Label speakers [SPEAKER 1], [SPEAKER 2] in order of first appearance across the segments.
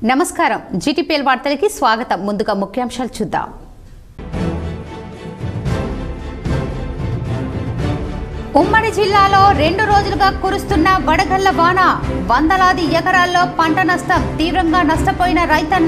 [SPEAKER 1] నమస్కారం జీటీపీఎల్ వార్తలకి స్వాగతం ముందుగా ముఖ్యాంశాలు చూద్దాం ఉమ్మడి జిల్లాలో రెండు రోజులుగా కురుస్తున్న వడగళ్ల వాన వందలాది ఎకరాల్లో పంట నష్టం తీవ్రంగా నష్టపోయిన రైతన్న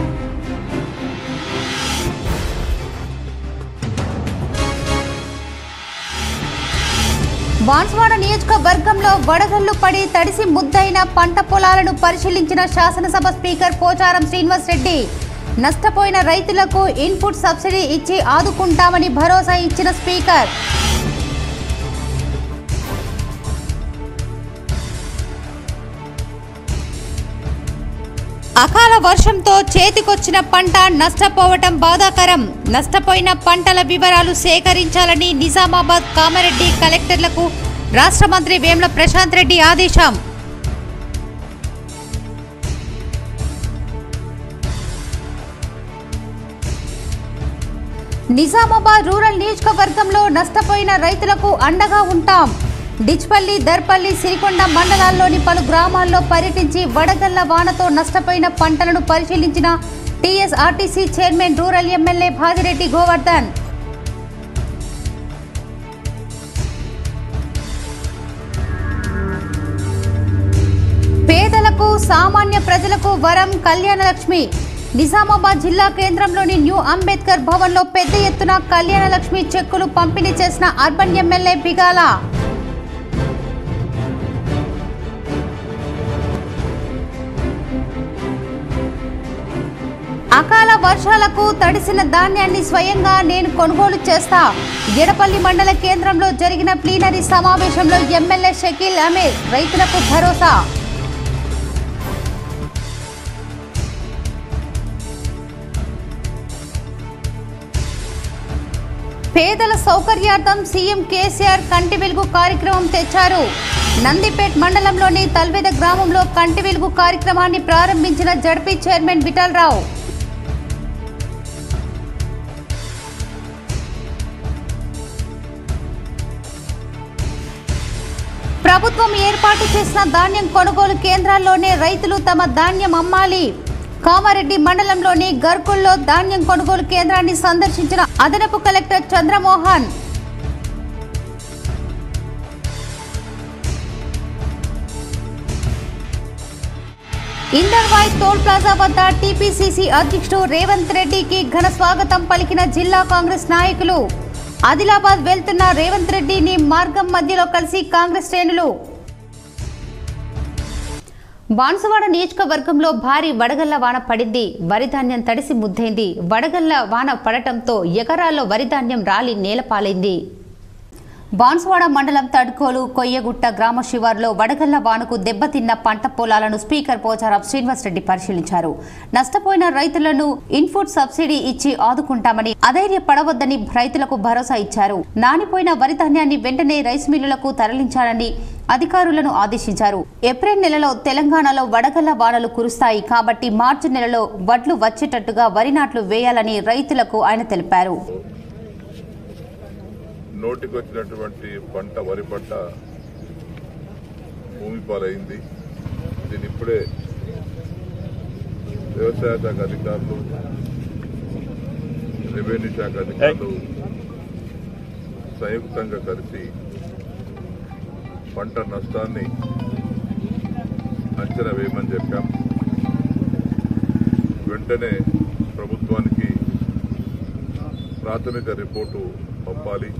[SPEAKER 1] బాన్స్వాడ నియోజకవర్గంలో వడగళ్లు పడి తడిసి ముద్దైన పంట పొలాలను పరిశీలించిన శాసనసభ స్పీకర్ పోచారం శ్రీనివాస్ రెడ్డి నష్టపోయిన రైతులకు ఇన్పుట్ సబ్సిడీ ఇచ్చి ఆదుకుంటామని భరోసా ఇచ్చిన స్పీకర్ అకాల వర్షంతో చేతికొచ్చిన పంట నష్టపోవటం బాధాకరం నష్టపోయిన పంటల వివరాలు సేకరించాలని నిజామాబాద్ కామారెడ్డి కలెక్టర్లకు రాష్ట్ర మంత్రి వేముల ప్రశాంత్ రెడ్డి ఆదేశం నిజామాబాద్ రూరల్ నియోజకవర్గంలో నష్టపోయిన రైతులకు అండగా ఉంటాం డిచ్పల్లి దర్పల్లి సిరికొండ మండలాల్లోని పలు గ్రామాల్లో పర్యటించి వడగళ్ల వానతో నష్టపోయిన పంటలను పరిశీలించిన TSRTC chairman rural MLA Bhagireddy Govardhan పేదలకు సామాన్య ప్రజలకు వరం కళ్యాణలక్ష్మి నిజామాబాద్ జిల్లా కేంద్రంలోని న్యూ అంబేద్కర్ భవన్లో పెద్ద ఎత్తున కళ్యాణలక్ష్మి చెక్కులు పంపిణీ చేసిన అర్బన్ ఎమ్మెల్యే బిగాల అకాల వర్షాలకు తడిసిన ధాన్యాన్ని స్వయంగా నేను కొనుగోలు చేస్తా ఎడపల్లి మండల కేంద్రంలో జరిగిన ప్లీనరీ సమావేశంలో ఎమ్మెల్యే షకీల్ అమీర్ రైతులకు భరోసా పేదల సౌకర్యార్థం సీఎం కేసీఆర్ కంటి వెలుగు కార్యక్రమం తెచ్చారు నందిపేట్ మండలంలోని తల్వేద గ్రామంలో కంటి వెలుగు కార్యక్రమాన్ని ప్రారంభించిన జడ్పీ చైర్మన్ విఠలరావు ప్రభుత్వం ఏర్పాటు చేసిన ధాన్యం కొనుగోలు కేంద్రాల్లోనే రైతులు తమ ధాన్యం అమ్మాలి కామారెడ్డి మండలంలోని గర్కుల్లో ధాన్యం కొనుగోలు కేంద్రాన్ని సందర్శించిన అదనపు collector Chandramohan Indalwai toll plaza వద్ద టీపీసీసీ అధ్యక్షుడు రేవంత్ రెడ్డికి ఘన స్వాగతం పలికిన జిల్లా కాంగ్రెస్ నాయకులు ఆదిలాబాద్ వెళ్తున్న రేవంత్ రెడ్డిని మార్గం మధ్యలో కలిసి కాంగ్రెస్ శ్రేణులు బాన్సువాడ నియోజకవర్గంలో భారీ వడగళ్ల వాన పడింది వరిధాన్యం తడిసి ముద్దైంది వడగళ్ల వాన పడటంతో ఎకరాల్లో వరిధాన్యం రాలి నేలపాలైంది బాన్సువాడ మండలం తడ్కోలు కొయ్యగుట్ట గ్రామ శివారులో వడగళ్ల వానకు దెబ్బతిన్న పంట పొలాలను స్పీకర్ పోచారం శ్రీనివాసరెడ్డి పరిశీలించారు నష్టపోయిన రైతులను ఇన్పుట్ సబ్సిడీ ఇచ్చి ఆదుకుంటామని అధైర్యపడవద్దని రైతులకు భరోసా ఇచ్చారు నానిపోయిన వరిధాన్యాన్ని వెంటనే రైస్ మిల్లులకు తరలించాలని అధికారులను ఆదేశించారు ఏప్రిల్ నెలలో తెలంగాణలో వడగళ్ల వానలు కురుస్తాయి కాబట్టి మార్చి నెలలో వడ్లు వచ్చేటట్టుగా వరి నాట్లు వేయాలని రైతులకు ఆయన తెలిపారు
[SPEAKER 2] నోటికి వచ్చినటువంటి పంట వరి పంట భూమి పాలైంది దీని ఇప్పుడే వ్యవసాయ శాఖ అధికారులు రెవెన్యూ శాఖ అధికారులు సంయుక్తంగా కలిసి పంట నష్టాన్ని అంచనా వేయమని చెప్పాం వెంటనే ప్రభుత్వానికి ప్రాథమిక రిపోర్టు పంపాలి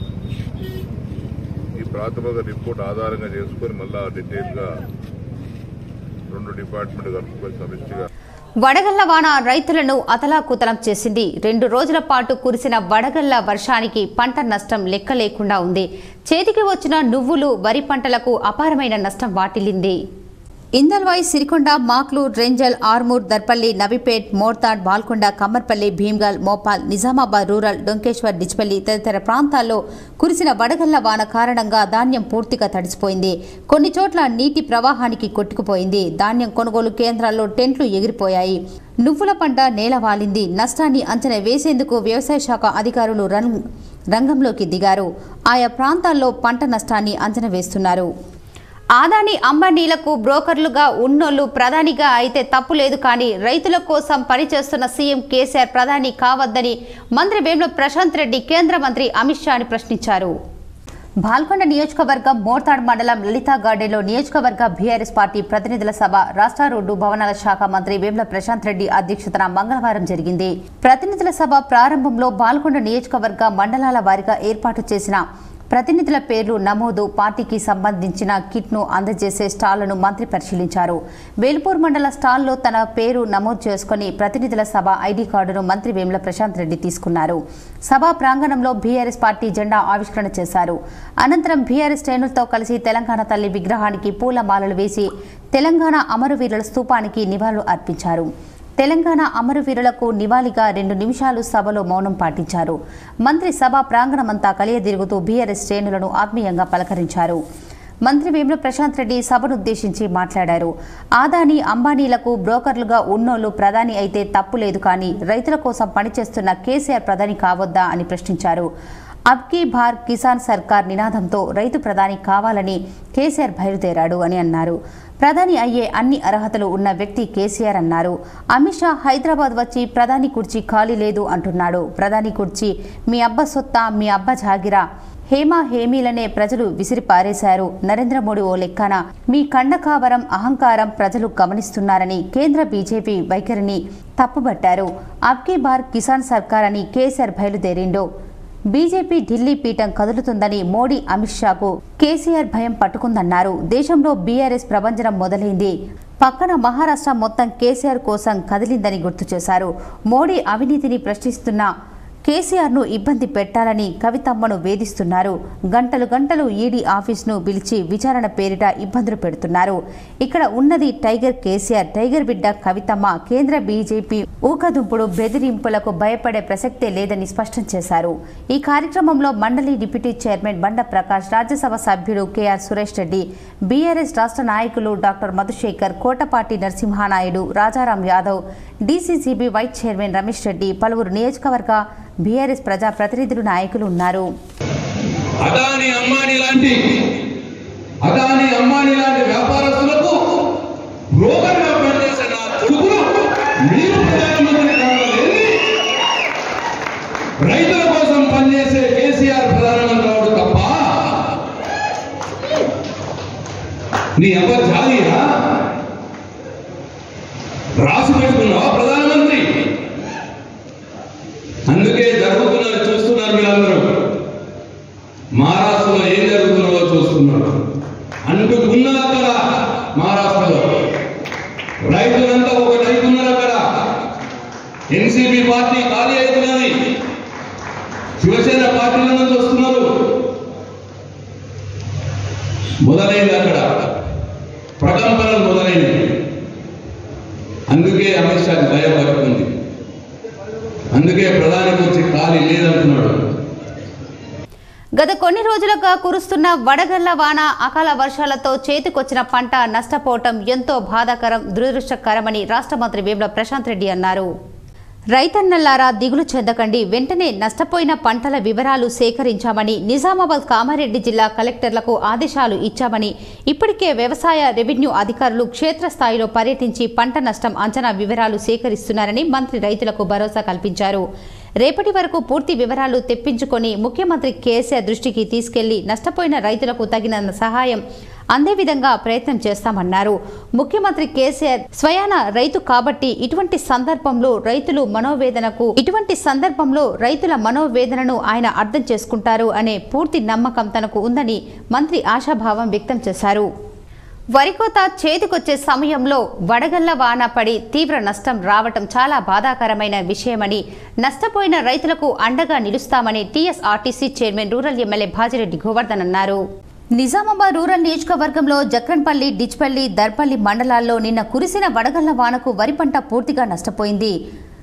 [SPEAKER 2] ఈ ప్రాథమిక రిపోర్ట్ ఆధారంగా చేసుకొని మళ్ళా డీటెయిల్ గా రెండు డిపార్ట్మెంట్ కలుపుకొని సమిష్టిగా
[SPEAKER 1] వడగళ్ల వాన రైతులను అతలాకుతలం చేసింది రెండు రోజుల పాటు కురిసిన వడగళ్ల వర్షానికి పంట నష్టం లెక్క లేకుండా ఉంది చేతికి వచ్చిన నువ్వులు వరి పంటలకు అపారమైన నష్టం వాటిల్లింది ఇందల్వాయి సిరికొండ మాక్లూర్ రెంజల్ ఆర్మూర్ దర్పల్లి నవిపేట్ మోర్తాడ్ బాల్కొండ కమ్మర్పల్లి భీమ్గల్ మోపాల్ నిజామాబాద్ రూరల్ డొంకేశ్వర్ డిచ్పల్లి తదితర ప్రాంతాల్లో కురిసిన వడగళ్ల వాన కారణంగా ధాన్యం పూర్తిగా తడిసిపోయింది కొన్ని చోట్ల నీటి ప్రవాహానికి కొట్టుకుపోయింది ధాన్యం కొనుగోలు కేంద్రాల్లో టెంట్లు ఎగిరిపోయాయి నువ్వుల పంట నేలవాలింది నష్టాన్ని అంచనా వేసేందుకు వ్యవసాయ శాఖ అధికారులు రం- రంగంలోకి దిగారు ఆయా ప్రాంతాల్లో పంట నష్టాన్ని అంచనా వేస్తున్నారు ఆదాని అంబానీలకు బ్రోకర్లుగా ఉన్నోళ్లు ప్రధానిగా అయితే తప్పు లేదు కానీ రైతుల కోసం పనిచేస్తున్న సీఎం కేసీఆర్ ప్రధాని కావద్దని మంత్రి వేముల ప్రశాంత్ రెడ్డి కేంద్ర మంత్రి అమిత్ షాని ప్రశ్నించారు బాల్కొండ నియోజకవర్గం మోర్తాడ్ మండలం లలితా గార్డెన్లో నియోజకవర్గ బీఆర్ఎస్ పార్టీ ప్రతినిధుల సభ రాష్ట్ర రోడ్డు భవనాల శాఖ మంత్రి వేముల ప్రశాంత్ రెడ్డి అధ్యక్షతన మంగళవారం జరిగింది ప్రతినిధుల సభ ప్రారంభంలో బాల్కొండ నియోజకవర్గ మండలాల వారీగా ఏర్పాటు చేసిన ప్రతినిధుల పేర్లు నమోదు పార్టీకి సంబంధించిన కిట్ను అందజేసే స్టాళ్లను మంత్రి పరిశీలించారు వేల్పూర్ మండల స్టాల్లో తన పేరు నమోదు చేసుకుని ప్రతినిధుల సభ ఐడి కార్డును మంత్రి వేముల ప్రశాంత్ రెడ్డి తీసుకున్నారు సభా ప్రాంగణంలో బీఆర్ఎస్ పార్టీ జెండా ఆవిష్కరణ చేశారు అనంతరం బీఆర్ఎస్ శ్రేణులతో కలిసి తెలంగాణ తల్లి విగ్రహానికి పూలమాలలు వేసి తెలంగాణ అమరవీరుల స్తూపానికి నివాళులు అర్పించారు తెలంగాణ అమరవీరులకు నివాళిగా రెండు నిమిషాలు సభలో మౌనం పాటించారు మంత్రి సభ ప్రాంగణమంతా కలియదిరుగుతూ బీఆర్ఎస్ శ్రేణులను ఆత్మీయంగా పలకరించారు మంత్రి వేముల ప్రశాంత్ రెడ్డి సభనుద్దేశించి మాట్లాడారు ఆదాని అంబానీలకు బ్రోకర్లుగా ఉన్నోళ్లు ప్రధాని అయితే తప్పు లేదు కానీ రైతుల కోసం పనిచేస్తున్న కేసీఆర్ ప్రధాని కావద్దా అని ప్రశ్నించారు అబ్కీ భార్ కిసాన్ సర్కార్ నినాదంతో రైతు ప్రధాని కావాలని కేసీఆర్ బయలుదేరాడు అని అన్నారు ప్రధాని అయ్యే అన్ని అర్హతలు ఉన్న వ్యక్తి కేసీఆర్ అన్నారు అమిత్ షా హైదరాబాద్ వచ్చి ప్రధాని కుర్చీ ఖాళీ లేదు అంటున్నాడు ప్రధాని కుర్చీ మీ అబ్బ సొత్తా మీ అబ్బ జాగిరా హేమా హేమీలనే ప్రజలు విసిరి పారేశారు నరేంద్ర మోడీ ఓ లెక్కన మీ కండకావరం అహంకారం ప్రజలు గమనిస్తున్నారని కేంద్ర బీజేపీ వైఖరిని తప్పుబట్టారు అబ్కీ బార్ కిసాన్ సర్కార్ అని కేసీఆర్ బయలుదేరిండో బీజేపీ ఢిల్లీ పీఠం కదులుతుందని మోడీ అమిత్ షాకు కేసీఆర్ భయం పట్టుకుందన్నారు దేశంలో బీఆర్ఎస్ ప్రభంజనం మొదలైంది పక్కన మహారాష్ట్ర మొత్తం కేసీఆర్ కోసం కదిలిందని గుర్తు చేశారు మోడీ అవినీతిని ప్రశ్నిస్తున్న కేసీఆర్ను ఇబ్బంది పెట్టాలని కవితమ్మను వేధిస్తున్నారు గంటలు గంటలు ఈడీ ఆఫీస్ను పిలిచి విచారణ పేరిట ఇబ్బందులు పెడుతున్నారు ఇక్కడ ఉన్నది టైగర్ కేసీఆర్ టైగర్ బిడ్డ కవితమ్మ కేంద్ర బీజేపీ ఊకదుంపుడు బెదిరింపులకు భయపడే ప్రసక్తే లేదని స్పష్టం చేశారు ఈ కార్యక్రమంలో మండలి డిప్యూటీ చైర్మన్ బండ ప్రకాష్ రాజ్యసభ సభ్యుడు కేఆర్ సురేష్ రెడ్డి బీఆర్ఎస్ రాష్ట్ర నాయకులు doctor Madhusekhar Kotapati Narasimha Naidu Rajaram Yadav DCCB vice chairman Ramesh Reddy పలువురు నియోజకవర్గ బీఆర్ఎస్ ప్రజా ప్రతినిధులు నాయకులు ఉన్నారు
[SPEAKER 3] అదాని అమ్మాని లాంటి అదాని అమ్మాని లాంటి వ్యాపారస్తులకు బ్రోకర్గా పనిచేసే నా కొడుకులు మీరు ప్రధానమంత్రి కావాలని రైతుల కోసం పనిచేసే కేసీఆర్ ప్రధానమంత్రి అవడు తప్ప నీ ఎవరు జాలీరా రాసి పెట్టుకున్నావా ప్రధానమంత్రి అందుకే జరుగుతున్నది చూస్తున్నారు మీరందరూ మహారాష్ట్రలో ఏం జరుగుతున్నదో చూస్తున్నారు అంటుకున్నది అక్కడ మహారాష్ట్రలో రైతులంతా ఒకటి అవుతున్నారు అక్కడ ఎన్సీపీ పార్టీ ఖాళీ అవుతున్నది శివసేన పార్టీల నుంచి వస్తున్నారు మొదలైంది అక్కడ ప్రకంపనలు మొదలైనవి అందుకే అమిత్ షాకి భయం పట్టుకుంది అందుకే ప్రధాని గురించి ఖాళీ లేదంటున్నాడు
[SPEAKER 1] గత కొన్ని రోజులుగా కురుస్తున్న వడగళ్ల వాన అకాల వర్షాలతో చేతికొచ్చిన పంట నష్టపోవటం ఎంతో బాధాకరం దురదృష్టకరమని రాష్ట్ర మంత్రి వేముల ప్రశాంత్ రెడ్డి అన్నారు రైతన్నలారా దిగులు చెందకండి వెంటనే నష్టపోయిన పంటల వివరాలు సేకరించామని నిజామాబాద్ కామారెడ్డి జిల్లా కలెక్టర్లకు ఆదేశాలు ఇచ్చామని ఇప్పటికే వ్యవసాయ రెవెన్యూ అధికారులు క్షేత్రస్థాయిలో పర్యటించి పంట నష్టం అంచనా వివరాలు సేకరిస్తున్నారని మంత్రి రైతులకు భరోసా కల్పించారు రేపటి వరకు పూర్తి వివరాలు తెప్పించుకొని ముఖ్యమంత్రి కేసీఆర్ దృష్టికి తీసుకెళ్లి నష్టపోయిన రైతులకు తగిన సహాయం అందే విధంగా ప్రయత్నం చేస్తామన్నారు ముఖ్యమంత్రి కేసీఆర్ స్వయాన రైతు కాబట్టి ఇటువంటి సందర్భంలో రైతులు మనోవేదనకు ఇటువంటి సందర్భంలో రైతుల మనోవేదనను ఆయన అర్థం చేసుకుంటారు అనే పూర్తి నమ్మకం తనకు ఉందని మంత్రి ఆశాభావం వ్యక్తం చేశారు వరికోత చేతికొచ్చే సమయంలో వడగళ్ల వాన పడి తీవ్ర నష్టం రావటం చాలా బాధాకరమైన విషయమని నష్టపోయిన రైతులకు అండగా నిలుస్తామని TSRTC chairman rural MLA Bajireddy Govardhan అన్నారు నిజామాబాద్ రూరల్ నియోజకవర్గంలో జక్రన్పల్లి డిచ్పల్లి దర్పల్లి మండలాల్లో నిన్న కురిసిన వడగళ్ల వానకు వరి పంట పూర్తిగా నష్టపోయింది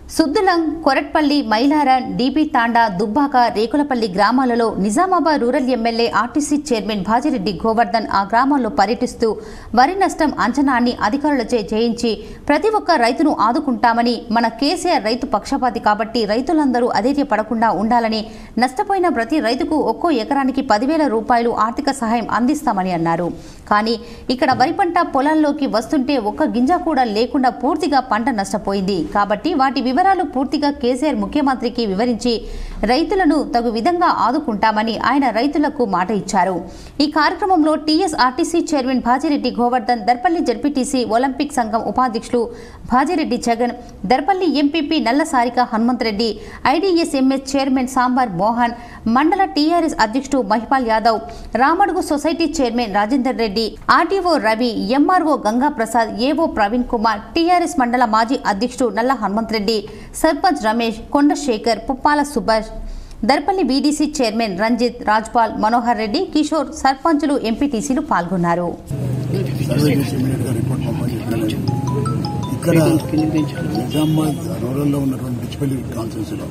[SPEAKER 1] సుద్దులం కొరట్పల్లి మైలారం డీబీ తాండా దుబ్బాక రేకులపల్లి గ్రామాలలో Nizamabad rural MLA RTC chairman Bajireddy Govardhan ఆ గ్రామాల్లో పర్యటిస్తూ వరి నష్టం అంచనాన్ని అధికారులచే చేయించి ప్రతి ఒక్క రైతును ఆదుకుంటామని మన కేసీఆర్ రైతు పక్షపాతి కాబట్టి రైతులందరూ అధైర్యపడకుండా ఉండాలని నష్టపోయిన ప్రతి రైతుకు ఒక్కో ఎకరానికి పదివేల రూపాయలు ఆర్థిక సహాయం అందిస్తామని అన్నారు కానీ ఇక్కడ వరి పంట పొలాల్లోకి వస్తుంటే ఒక్క గింజ కూడా లేకుండా పూర్తిగా పంట నష్టపోయింది కాబట్టి వాటి వివరాలు పూర్తిగా కేసీఆర్ ముఖ్యమంత్రికి వివరించి రైతులను తగు విధంగా ఆదుకుంటామని ఆయన రైతులకు మాట ఇచ్చారు ఈ కార్యక్రమంలో TSRTC chairman Bajireddy Govardhan Darpally ZPTC Olympic సంఘం ఉపాధ్యక్షులు Bajireddy Jagan Darpally MPP Nalla Sarika Hanumanth Reddy IDSMS chairman Sambar Mohan మండల టీఆర్ఎస్ అధ్యక్షుడు Mahipal Yadav Ramadugu society chairman Rajender Reddy RTO Ravi MRO Ganga Prasad AO Praveen Kumar TRS మండల మాజీ అధ్యక్షుడు నల్ల హనుమంత్ రెడ్డి సర్పంచ్ రమేష్ కొండ శేఖర్ పుప్పాల సుభాష్ దర్పల్లి బీడీసీ చైర్మన్ రంజిత్ రాజ్పాల్ మనోహర్ రెడ్డి కిషోర్ సర్పంచులు ఎంపీటీసీలు పాల్గొన్నారు
[SPEAKER 4] సర్వే చేసి ఇమీడియట్గా రిపోర్ట్ పంపని చెప్పలేదు ఇక్కడ నిజామాబాద్ రూరల్లో ఉన్నటువంటి డిచ్పల్లి కాన్స్టిట్యూన్సీలో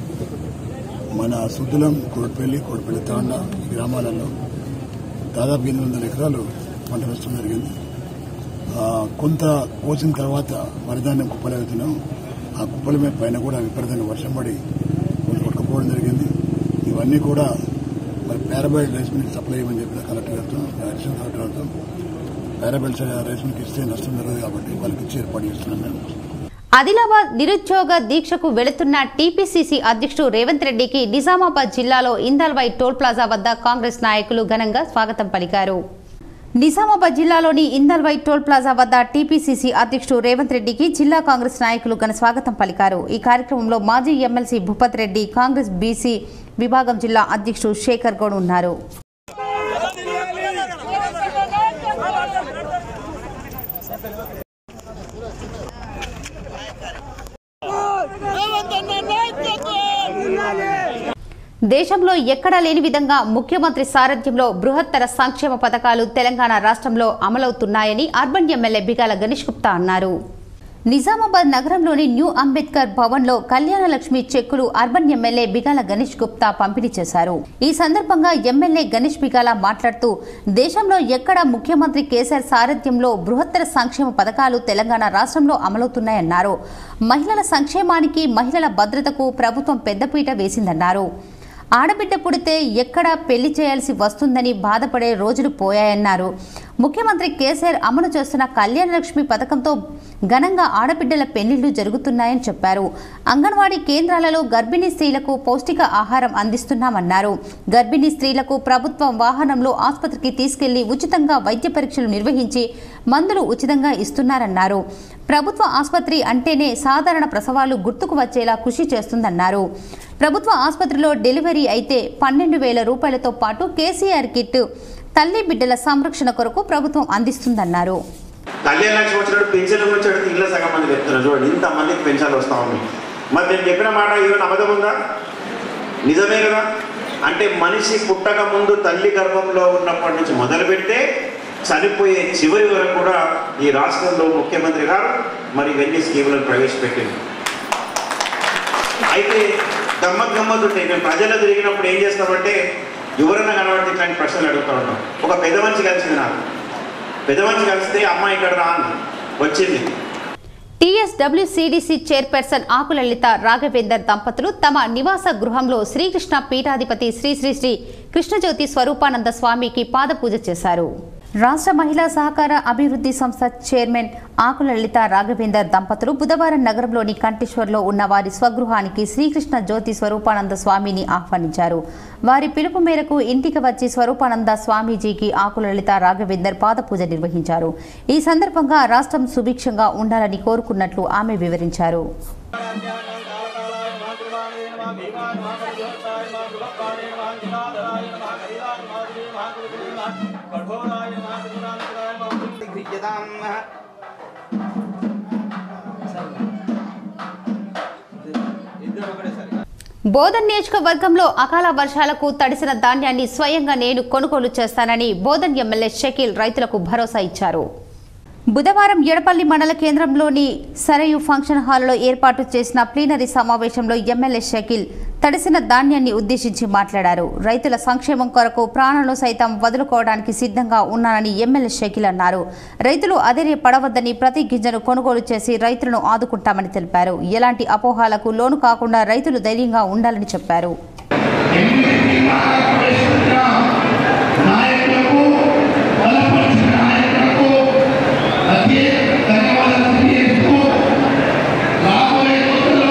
[SPEAKER 4] మన సుద్దులం కోడిపల్లి కోడిపల్లి తాండ ఈ గ్రామాలలో దాదాపు ఎనిమిది వందల ఎకరాలు పంట నష్టం జరిగింది ఆ, కొంత కోసిన తర్వాత వరిధాన్యం కుప్పలు అవుతున్నాం ఆ కుప్పల మీద పైన కూడా విపరీతంగా వర్షం పడి కొంచెం కొట్టుకుపోవడం జరిగింది ఇవన్నీ కూడా మరి పారాబైడ్ రైస్ మిల్కి సప్లై చేయమని చెప్పిన కలెక్టర్ గారితో అడిషనల్ కలెక్టర్ గారితో పారాబైడ్ రైస్ మిల్కి ఇస్తే నష్టం జరగదు కాబట్టి వాళ్ళకి ఇచ్చి ఏర్పాటు చేస్తున్నాం మేము
[SPEAKER 1] ఆదిలాబాద్ నిరుద్యోగ దీక్షకు వెళుతున్న టీపీసీసీ అధ్యక్షుడు రేవంత్ రెడ్డికి నిజామాబాద్ జిల్లాలో ఇందల్వై టోల్ ప్లాజా వద్ద కాంగ్రెస్ నాయకులు ఘనంగా స్వాగతం పలికారు నిజామాబాద్ జిల్లాలోని ఇందల్వై టోల్ ప్లాజా వద్ద టీపీసీసీ అధ్యక్షుడు రేవంత్ రెడ్డికి జిల్లా కాంగ్రెస్ నాయకులు ఘన స్వాగతం పలికారు ఈ కార్యక్రమంలో మాజీ MLC Bhupath Reddy Congress BC విభాగం జిల్లా అధ్యక్షుడు శేఖర్ గౌడ్ ఉన్నారు దేశంలో ఎక్కడా లేని విధంగా ముఖ్యమంత్రి సారథ్యంలో బృహత్తర సంక్షేమ పథకాలు తెలంగాణ రాష్ట్రంలో అమలవుతున్నాయని అర్బన్ ఎమ్మెల్యే బిగాల గణేష్ గుప్తా అన్నారు నిజామాబాద్ నగరంలోని న్యూ అంబేద్కర్ భవన్లో కళ్యాణ లక్ష్మి చెక్కులు అర్బన్ ఎమ్మెల్యే బిగాల గణేష్ గుప్తా పంపిణీ చేశారు ఈ సందర్భంగా ఎమ్మెల్యే గణేష్ బిగాల మాట్లాడుతూ దేశంలో ఎక్కడ ముఖ్యమంత్రి కేసీఆర్ సారథ్యంలో బృహత్తర సంక్షేమ పథకాలు తెలంగాణ రాష్ట్రంలో అమలవుతున్నాయన్నారు మహిళల సంక్షేమానికి మహిళల భద్రతకు ప్రభుత్వం పెద్దపీట వేసిందన్నారు ఆడబిడ్డ పుడితే ఎక్కడ పెళ్లి చేయాల్సి వస్తుందని బాధపడే రోజులు పోయాయన్నారు ముఖ్యమంత్రి కేసీఆర్ అమలు చేస్తున్న కళ్యాణ లక్ష్మి పథకంతో ఘనంగా ఆడబిడ్డల పెళ్లిళ్లు జరుగుతున్నాయని చెప్పారు అంగన్వాడీ కేంద్రాలలో గర్భిణీ స్త్రీలకు పౌష్టిక ఆహారం అందిస్తున్నామన్నారు గర్భిణీ స్త్రీలకు ప్రభుత్వం వాహనంలో ఆసుపత్రికి తీసుకెళ్లి ఉచితంగా వైద్య పరీక్షలు నిర్వహించి మందులు ఉచితంగా ఇస్తున్నారన్నారు ప్రభుత్వ ఆసుపత్రి అంటేనే సాధారణ ప్రసవాలు గుర్తుకు వచ్చేలా కృషి చేస్తుందన్నారు ప్రభుత్వ ఆసుపత్రిలో డెలివరీ అయితే పన్నెండు వేల రూపాయలతో పాటు కేసీఆర్ కిట్ తల్లి బిడ్డల సంరక్షణ కొరకు ప్రభుత్వం అందిస్తుందన్నారు
[SPEAKER 5] కళ్యాణ లక్ష్మి వచ్చినప్పుడు పెన్షన్ గురించి అడిగితే ఇళ్ళ సగం మంది చెప్తున్నారు చూడండి ఇంత మందికి పెన్షన్లు వస్తా ఉన్నాయి మరి నేను చెప్పిన మాట ఈరోజు అబద్ధం ఉందా నిజమే కదా అంటే మనిషి పుట్టక ముందు తల్లి గర్భంలో ఉన్నప్పటి నుంచి మొదలు పెడితే చనిపోయే చివరి వరకు కూడా ఈ రాష్ట్రంలో ముఖ్యమంత్రి గారు మరి ఇవన్నీ స్కీములను ప్రవేశపెట్టింది అయితే గమ్మత్ గమ్మత్ ఉంటాయి మేము ప్రజలు తిరిగినప్పుడు ఏం చేస్తామంటే ఎవరైనా కనబడితే ఇట్లాంటి ప్రశ్నలు అడుగుతూ ఉంటాం ఒక పెద్ద మనిషి కలిసింది నాకు పెద్ద మనిషి కలిస్తే అమ్మ ఇక్కడ రా అంది. వచ్చింది
[SPEAKER 1] టీఎస్డబ్ల్యూసీడీసీ చైర్పర్సన్ ఆకులలిత రాఘవేందర్ దంపతులు తమ నివాస గృహంలో శ్రీకృష్ణ పీఠాధిపతి శ్రీ శ్రీ శ్రీ కృష్ణజ్యోతి స్వరూపానంద స్వామికి పాదపూజ చేశారు రాష్ట్ర మహిళా సహకార అభివృద్ధి సంస్థ చైర్మన్ ఆకులలిత రాఘవేందర్ దంపతులు బుధవారం నగరంలోని కంటేశ్వర్లో ఉన్న వారి స్వగృహానికి శ్రీకృష్ణ జ్యోతి స్వరూపానంద స్వామిని ఆహ్వానించారు వారి పిలుపు మేరకు ఇంటికి వచ్చి స్వరూపానంద స్వామీజీకి ఆకులలిత రాఘవేందర్ పాదపూజ నిర్వహించారు ఈ సందర్భంగా రాష్ట్రం సుభిక్షంగా ఉండాలని కోరుకున్నట్లు ఆమె వివరించారు బోధన్ నియోజకవర్గంలో అకాల వర్షాలకు తడిసిన ధాన్యాన్ని స్వయంగా నేను కొనుగోలు చేస్తానని బోధన్ ఎమ్మెల్యే షకీల్ రైతులకు భరోసా ఇచ్చారు బుధవారం ఎడపల్లి మండల కేంద్రంలోని సరయు ఫంక్షన్ హాల్లో ఏర్పాటు చేసిన ప్లీనరీ సమావేశంలో ఎమ్మెల్యే షకీల్ తడిసిన ధాన్యాన్ని ఉద్దేశించి మాట్లాడారు రైతుల సంక్షేమం కొరకు ప్రాణాలు సైతం వదులుకోవడానికి సిద్ధంగా ఉన్నానని ఎమ్మెల్యే షకీల్ అన్నారు రైతులు అధైర్యపడవద్దని ప్రతి గింజను కొనుగోలు చేసి రైతులను ఆదుకుంటామని తెలిపారు ఎలాంటి అపోహాలకు లోను కాకుండా రైతులు ధైర్యంగా ఉండాలని చెప్పారు
[SPEAKER 3] నాయకులకు బలపరిచిన నాయకులకు ప్రత్యేక ధన్యవాదాలు తెలియజేస్తూ రాబోయే రోజుల్లో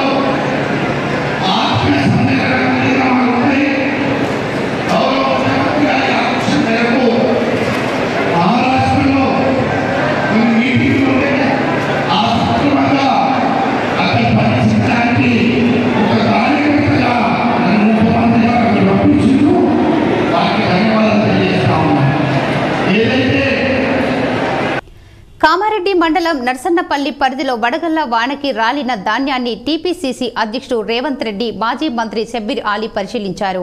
[SPEAKER 3] ఆత్మీయ సమ్మేళన కార్యక్రమాలు ఉంటాయి గౌరవ ముఖ్యమంత్రి గారి ఆదేశం మేరకు మహారాష్ట్రలో కొన్ని మీటింగ్లు ఉంటే ఆ సందర్భంగా అక్కడ పరీక్షించడానికి ఒక కార్యకర్తగా నన్ను ముఖ్యమంత్రి గారు అక్కడ పంపించిండు వారికి ధన్యవాదాలు తెలియజేస్తా ఉన్నాను ఏదైతే
[SPEAKER 1] కామారెడ్డి మండలం నర్సన్నపల్లి పరిధిలో వడగళ్ల వానకి రాలిన ధాన్యాన్ని టీపీసీసీ అధ్యక్షుడు రేవంత్ రెడ్డి మాజీ మంత్రి షబ్బీర్ ఆలీ పరిశీలించారు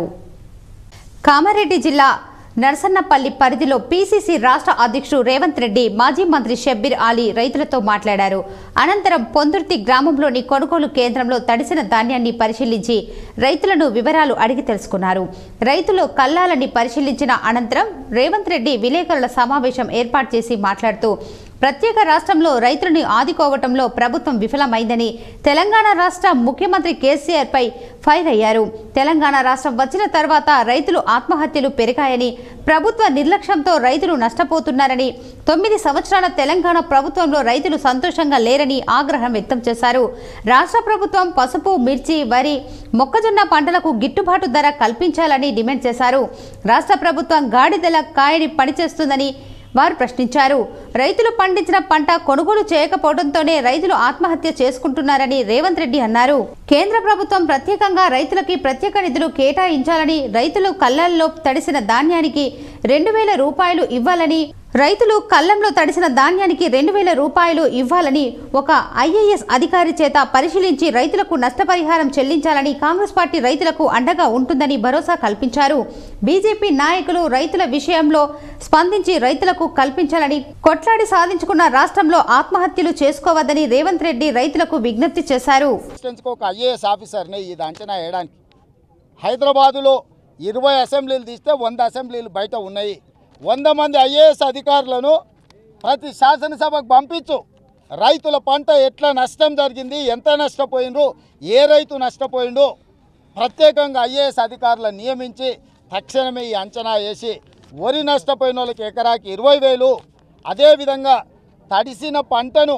[SPEAKER 1] కామారెడ్డి జిల్లా నర్సన్నపల్లి పరిధిలో పీసీసీ రాష్ట్ర అధ్యక్షుడు రేవంత్ రెడ్డి మాజీ మంత్రి షబ్బీర్ ఆలీ రైతులతో మాట్లాడారు అనంతరం పొందుర్తి గ్రామంలోని కొనుగోలు కేంద్రంలో తడిసిన ధాన్యాన్ని పరిశీలించి రైతులను వివరాలు అడిగి తెలుసుకున్నారు రైతులు కల్లాలని పరిశీలించిన అనంతరం రేవంత్ రెడ్డి విలేకరుల సమావేశం ఏర్పాటు చేసి మాట్లాడుతూ ప్రత్యేక రాష్ట్రంలో రైతులను ఆదుకోవటంలో ప్రభుత్వం విఫలమైందని తెలంగాణ రాష్ట్ర ముఖ్యమంత్రి కేసీఆర్ పై ఫైర్ అయ్యారు తెలంగాణ రాష్ట్రం వచ్చిన తర్వాత రైతులు ఆత్మహత్యలు పెరిగాయని ప్రభుత్వ నిర్లక్ష్యంతో రైతులు నష్టపోతున్నారని తొమ్మిది సంవత్సరాల తెలంగాణ ప్రభుత్వంలో రైతులు సంతోషంగా లేరని ఆగ్రహం వ్యక్తం చేశారు రాష్ట్ర ప్రభుత్వం పసుపు మిర్చి వరి మొక్కజొన్న పంటలకు గిట్టుబాటు ధర కల్పించాలని డిమాండ్ చేశారు రాష్ట్ర ప్రభుత్వం గాడిదల కాయని పనిచేస్తుందని వారు ప్రశ్నించారు రైతులు పండించిన పంట కొనుగోలు చేయకపోవడంతోనే రైతులు ఆత్మహత్య చేసుకుంటున్నారని రేవంత్ రెడ్డి అన్నారు కేంద్ర ప్రభుత్వం ప్రత్యేకంగా రైతులకి ప్రత్యేక నిధులు కేటాయించాలని రైతులు కళ్ళల్లో తడిసిన ధాన్యానికి రెండు వేల రూపాయలు ఇవ్వాలని రైతులు కళ్ళంలో తడిసిన ధాన్యానికి రెండు వేల రూపాయలు ఇవ్వాలని ఒక ఐఏఎస్ అధికారి చేత పరిశీలించి రైతులకు నష్టపరిహారం చెల్లించాలని కాంగ్రెస్ పార్టీ రైతులకు అండగా ఉంటుందని భరోసా కల్పించారు బీజేపీ నాయకులు రైతుల విషయంలో స్పందించి రైతులకు కల్పించాలని కొట్లాడి సాధించుకున్న రాష్ట్రంలో ఆత్మహత్యలు చేసుకోవద్దని రేవంత్ రెడ్డి రైతులకు విజ్ఞప్తి చేశారు
[SPEAKER 6] అసిస్టెంట్కి ఒక ఐఏఎస్ ఆఫీసర్ని ఇది అంచనా వేయడానికి హైదరాబాదులో ఇరవై అసెంబ్లీలు తీస్తే వంద అసెంబ్లీలు బయట ఉన్నాయి వంద మంది ఐఏఎస్ అధికారులను ప్రతి శాసనసభకు పంపించు రైతుల పంట ఎట్లా నష్టం జరిగింది ఎంత నష్టపోయిండ్రు ఏ రైతు నష్టపోయిండు ప్రత్యేకంగా ఐఏఎస్ అధికారులను నియమించి తక్షణమే ఈ అంచనా వేసి వరి నష్టపోయిన వాళ్ళకి ఎకరాకి ఇరవై వేలు అదేవిధంగా తడిసిన పంటను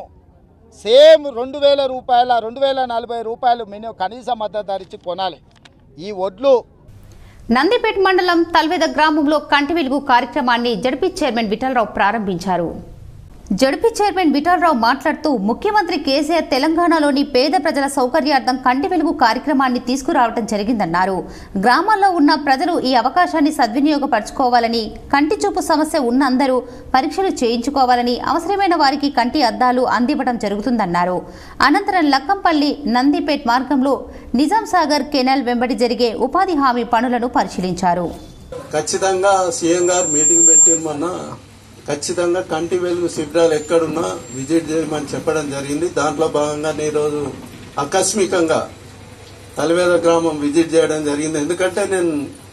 [SPEAKER 6] సేమ్ రెండు వేల రూపాయల రెండు వేల నలభై రూపాయలు మినిమం కనీస మద్దతు ధర ఇచ్చి కొనాలి ఈ వడ్లు
[SPEAKER 1] నందిపేట మండలం తల్వేద గ్రామంలో కంటి వెలుగు కార్యక్రమాన్ని జడ్పీ చైర్మన్ విఠలరావు ప్రారంభించారు జడ్పీ చైర్మన్ విఠలరావు మాట్లాడుతూ ముఖ్యమంత్రి కేసీఆర్ తెలంగాణలోని పేద ప్రజల సౌకర్యార్థం కంటి వెలుగు కార్యక్రమాన్ని తీసుకురావడం జరిగిందన్నారు గ్రామాల్లో ఉన్న ప్రజలు ఈ అవకాశాన్ని సద్వినియోగపరచుకోవాలని కంటి చూపు సమస్య ఉన్న అందరూ పరీక్షలు చేయించుకోవాలని అవసరమైన వారికి కంటి అద్దాలు అందివ్వడం జరుగుతుందన్నారు అనంతరం లక్కంపల్లి నందిపేట్ మార్గంలో నిజాం సాగర్ కెనాల్ వెంబడి జరిగే ఉపాధి హామీ పనులను పరిశీలించారు
[SPEAKER 7] ఖచ్చితంగా సీఎం గారు మీటింగ్ పెట్టిన మొన్న ఖచ్చితంగా కంటి వెలుగు శిబిరాలు ఎక్కడున్నా విజిట్ చేయమని చెప్పడం జరిగింది దాంట్లో భాగంగానే ఈరోజు ఆకస్మికంగా తలవేద గ్రామం విజిట్ చేయడం జరిగింది ఎందుకంటే నేను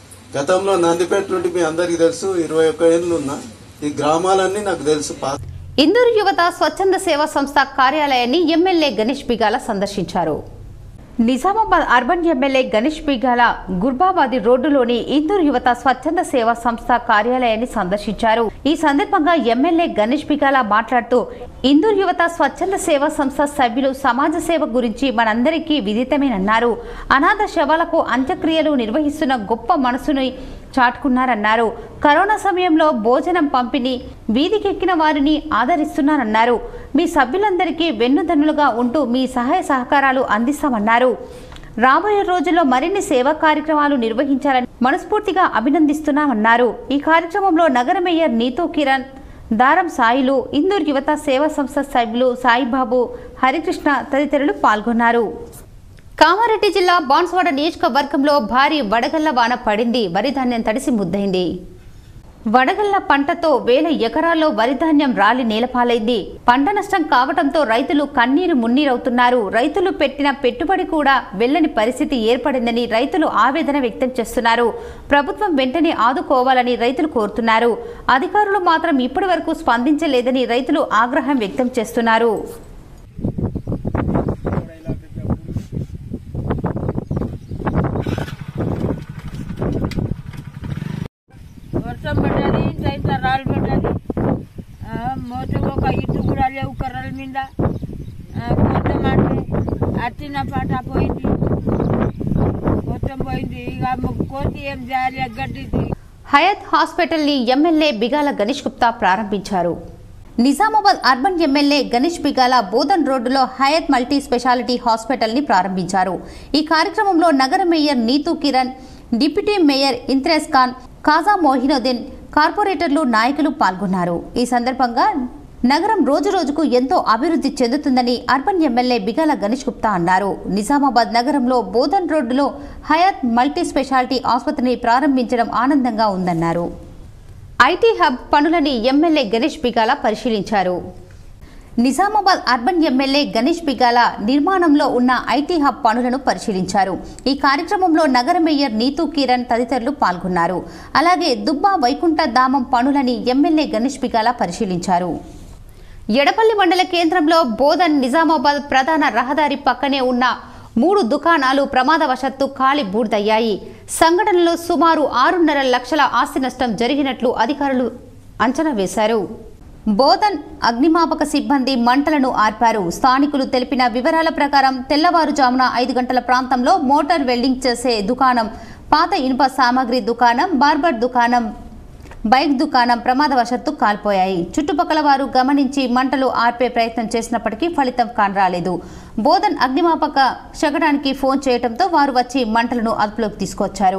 [SPEAKER 7] గతంలో నందిపేట నుండి మీ అందరికీ తెలుసు ఇరవై ఒక్క ఏళ్ళు ఉన్నా ఈ గ్రామాలన్నీ నాకు తెలుసు పాత
[SPEAKER 1] ఇందూరు యువత స్వచ్ఛంద సేవా సంస్థ కార్యాలయాన్ని ఎమ్మెల్యే గణేష్ బిగాల సందర్శించారు నిజామాబాద్ అర్బన్ ఎమ్మెల్యే గణేష్ బిగాల గుర్బాబాది రోడ్డులోని ఇందూరు యువత స్వచ్ఛంద సేవా సంస్థ కార్యాలయాన్ని సందర్శించారు ఈ సందర్భంగా ఎమ్మెల్యే గణేష్ బిగాల మాట్లాడుతూ ఇందూరు యువత స్వచ్ఛంద సేవా సంస్థ సభ్యులు సమాజ సేవ గురించి మనందరికీ విదితమేనన్నారు అనాథ శవాలకు అంత్యక్రియలు నిర్వహిస్తున్న గొప్ప మనసుని చాటుకున్నారన్నారు కరోనా సమయంలో భోజనం పంపిణీ వీధికెక్కిన వారిని ఆదరిస్తున్నారన్నారు మీ సభ్యులందరికీ వెన్నుదన్నులుగా ఉంటూ మీ సహాయ సహకారాలు అందిస్తామన్నారు రాబోయే రోజుల్లో మరిన్ని సేవా కార్యక్రమాలు నిర్వహించాలని మనస్ఫూర్తిగా అభినందిస్తున్నామన్నారు ఈ కార్యక్రమంలో నగర మేయర్ నీతూ కిరణ్ దారం సాయిలు ఇందూర్ యువత సేవా సంస్థ సభ్యులు సాయిబాబు హరికృష్ణ తదితరులు పాల్గొన్నారు కామారెడ్డి జిల్లా బాన్స్వాడ నియోజకవర్గంలో భారీ వడగళ్ల వాన పడింది వరి ధాన్యం తడిసి ముద్దైంది వడగళ్ల పంటతో వేల ఎకరాల్లో వరి ధాన్యం రాలి నేలపాలైంది పంట నష్టం కావడంతో రైతులు కన్నీరు మున్నీరవుతున్నారు రైతులు పెట్టిన పెట్టుబడి కూడా వెళ్ళని పరిస్థితి ఏర్పడిందని రైతులు ఆవేదన వ్యక్తం చేస్తున్నారు ప్రభుత్వం వెంటనే ఆదుకోవాలని రైతులు కోరుతున్నారు అధికారులు మాత్రం ఇప్పటి వరకు స్పందించలేదని రైతులు ఆగ్రహం వ్యక్తం చేస్తున్నారు
[SPEAKER 8] వర్షం పడ్డది ఇంత ఇంత రాళ్ళు పడ్డది ఆ, మొత్తం ఒక ఇటు కూడా లేవు కర్రల మీద ఆ, మొత్తం అంటే అత్తిన పాట పోయింది మొత్తం పోయింది ఇక మాకు కోతి ఏం చేయాలి గడ్డిది
[SPEAKER 1] హయత్ హాస్పిటల్ ని ఎమ్మెల్యే బిగాల గణేష్ గుప్తా ప్రారంభించారు నిజామాబాద్ అర్బన్ ఎమ్మెల్యే గణేష్ బిగాల బోధన్ రోడ్డులో హయత్ మల్టీ స్పెషాలిటీ హాస్పిటల్ ని ప్రారంభించారు ఈ కార్యక్రమంలో నగర mayor Neetu Kiran deputy mayor Imtiaz Khan Khaja Mohinuddin కార్పొరేటర్లు నాయకులు పాల్గొన్నారు ఈ సందర్భంగా నగరం రోజు రోజుకు ఎంతో అభివృద్ధి చెందుతుందని అర్బన్ ఎమ్మెల్యే బిగాల గణేష్ గుప్తా అన్నారు నిజామాబాద్ నగరంలో బోధన్ రోడ్డులో హయాత్ మల్టీ స్పెషాలిటీ ఆసుపత్రిని ప్రారంభించడం ఆనందంగా ఉందన్నారు ఐటీ హబ్ పనులని ఎమ్మెల్యే గణేష్ బిగాల పరిశీలించారు నిజామాబాద్ అర్బన్ ఎమ్మెల్యే గణేష్ బిగాల నిర్మాణంలో ఉన్న ఐటీ హబ్ పనులను పరిశీలించారు ఈ కార్యక్రమంలో నగర మేయర్ నీతూ కిరణ్ తదితరులు పాల్గొన్నారు అలాగే దుబ్బా వైకుంఠ ధామం పనులని ఎమ్మెల్యే గణేష్ బిగాల పరిశీలించారు ఎడపల్లి మండల కేంద్రంలో బోధన్ నిజామాబాద్ ప్రధాన రహదారి పక్కనే ఉన్న మూడు దుకాణాలు ప్రమాదవశత్తు కాలి బూడిదయ్యాయి సంఘటనలో సుమారు ఆరున్నర లక్షల ఆస్తి నష్టం జరిగినట్లు అధికారులు అంచనా వేశారు బోధన్ అగ్నిమాపక సిబ్బంది మంటలను ఆర్పారు స్థానికులు తెలిపిన వివరాల ప్రకారం తెల్లవారుజామున ఐదు గంటల ప్రాంతంలో మోటార్ వెల్డింగ్ చేసే దుకాణం పాత ఇనుప సామాగ్రి దుకాణం బార్బర్ దుకాణం బైక్ దుకాణం ప్రమాదవశత్తు కాల్పోయాయి చుట్టుపక్కల వారు గమనించి మంటలు ఆర్పే ప్రయత్నం చేసినప్పటికీ ఫలితం కానరాలేదు బోధన్ అగ్నిమాపక శకటానికి ఫోన్ చేయడంతో వారు వచ్చి మంటలను అదుపులోకి తీసుకొచ్చారు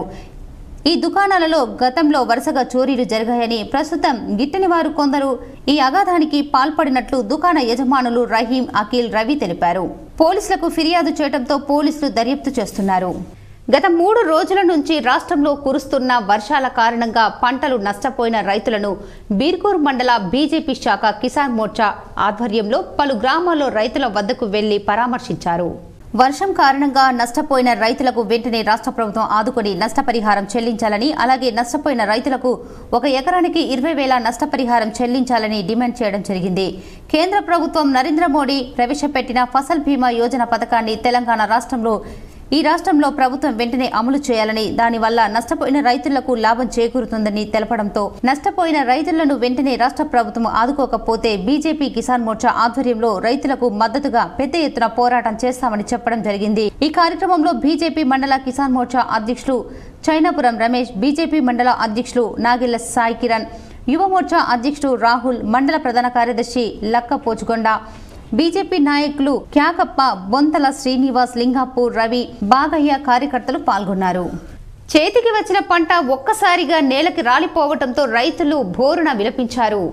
[SPEAKER 1] ఈ దుకాణాలలో గతంలో వరుసగా చోరీలు జరిగాయని ప్రస్తుతం గిట్టని వారు కొందరు ఈ అగాధానికి పాల్పడినట్లు దుకాణ యజమానులు రహీం అఖిల్ రవి తెలిపారు పోలీసులకు ఫిర్యాదు చేయడంతో పోలీసులు దర్యాప్తు చేస్తున్నారు గత మూడు రోజుల నుంచి రాష్ట్రంలో కురుస్తున్న వర్షాల కారణంగా పంటలు నష్టపోయిన రైతులను బీర్కూర్ మండల బీజేపీ శాఖ కిసాన్ మోర్చా ఆధ్వర్యంలో పలు గ్రామాల్లో రైతుల వద్దకు వెళ్లి పరామర్శించారు వర్షం కారణంగా నష్టపోయిన రైతులకు వెంటనే రాష్ట్ర ప్రభుత్వం ఆదుకొని నష్టపరిహారం చెల్లించాలని అలాగే నష్టపోయిన రైతులకు ఒక ఎకరానికి ఇరవై వేల నష్టపరిహారం చెల్లించాలని డిమాండ్ చేయడం జరిగింది కేంద్ర ప్రభుత్వం నరేంద్ర మోడీ ప్రవేశపెట్టిన ఫసల్ బీమా యోజన పథకాన్ని తెలంగాణ రాష్ట్రంలో ఈ రాష్ట్రంలో ప్రభుత్వం వెంటనే అమలు చేయాలని దానివల్ల నష్టపోయిన రైతులకు లాభం చేకూరుతుందని తెలపడంతో నష్టపోయిన రైతులను వెంటనే రాష్ట్ర ప్రభుత్వం ఆదుకోకపోతే బీజేపీ కిసాన్ మోర్చా ఆధ్వర్యంలో రైతులకు మద్దతుగా పెద్ద ఎత్తున పోరాటం చేస్తామని చెప్పడం జరిగింది ఈ కార్యక్రమంలో బీజేపీ మండల కిసాన్ మోర్చా అధ్యక్షులు చైనాపురం రమేష్ బీజేపీ మండల అధ్యక్షులు నాగిళ్ల సాయి కిరణ్ యువ మోర్చా అధ్యక్షుడు రాహుల్ మండల ప్రధాన కార్యదర్శి లక్క పోచుకొండ బీజేపీ నాయకులు క్యాకప్ప బొంతల శ్రీనివాస్ లింగాపూర్ రవి బాగయ్య కార్యకర్తలు పాల్గొన్నారు చేతికి వచ్చిన పంట ఒక్కసారిగా నేలకి రాలిపోవడంతో రైతులు బోరున విలపించారు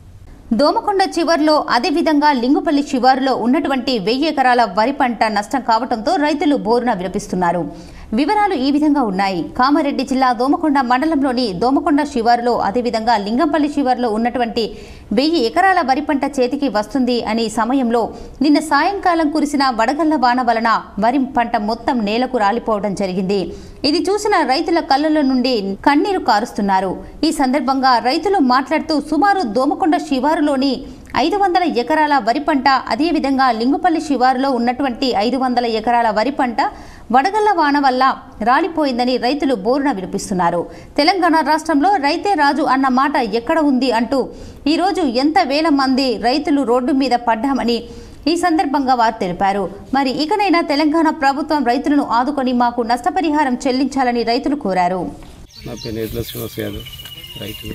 [SPEAKER 1] దోమకొండ చివర్లో అదేవిధంగా లింగుపల్లి శివారులో ఉన్నటువంటి వెయ్యి ఎకరాల వరి పంట నష్టం కావడంతో రైతులు బోరున విలపిస్తున్నారు వివరాలు ఈ విధంగా ఉన్నాయి కామారెడ్డి జిల్లా దోమకొండ మండలంలోని దోమకొండ శివారులో అదేవిధంగా లింగంపల్లి శివారులో ఉన్నటువంటి వెయ్యి ఎకరాల వరి పంట చేతికి వస్తుంది అని సమయంలో నిన్న సాయంకాలం కురిసిన వడగళ్ల వాన వలన వరి పంట మొత్తం నేలకు రాలిపోవడం జరిగింది ఇది చూసిన రైతుల కళ్ళల నుండి కన్నీరు కారుస్తున్నారు ఈ సందర్భంగా రైతులు మాట్లాడుతూ సుమారు దోమకొండ శివారులోని ఐదు వందల ఎకరాల వరి పంట అదేవిధంగా లింగుపల్లి శివారులో ఉన్నటువంటి ఐదు వందల ఎకరాల వరి పంట వడగళ్ల వాన వల్ల రాలిపోయిందని రైతులు బోరున వినిపిస్తున్నారు తెలంగాణ రాష్ట్రంలో రైతే రాజు అన్న మాట ఎక్కడ ఉంది అంటూ ఈరోజు ఎంత వేల మంది రైతులు రోడ్డు మీద పడ్డామని ఈ సందర్భంగా వారు తెలిపారు మరి ఇకనైనా తెలంగాణ ప్రభుత్వం రైతులను ఆదుకొని మాకు నష్టపరిహారం చెల్లించాలని రైతులు కోరారు
[SPEAKER 9] నా పేరు నేతల శ్రీనివాస్ యాదవ్ రైతు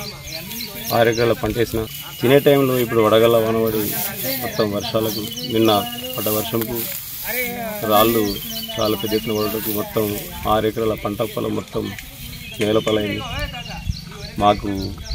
[SPEAKER 9] ఆరు ఎకరాల పంట వేసిన తినే టైంలో ఇప్పుడు వడగల్ల వానబడి మొత్తం వర్షాలకు నిన్న పడ్డ వర్షంకు రాళ్ళు చాలా పెద్ద ఎత్తున పడటకు మొత్తం ఆరు ఎకరాల పంట పొలం మొత్తం నేలపలైంది మాకు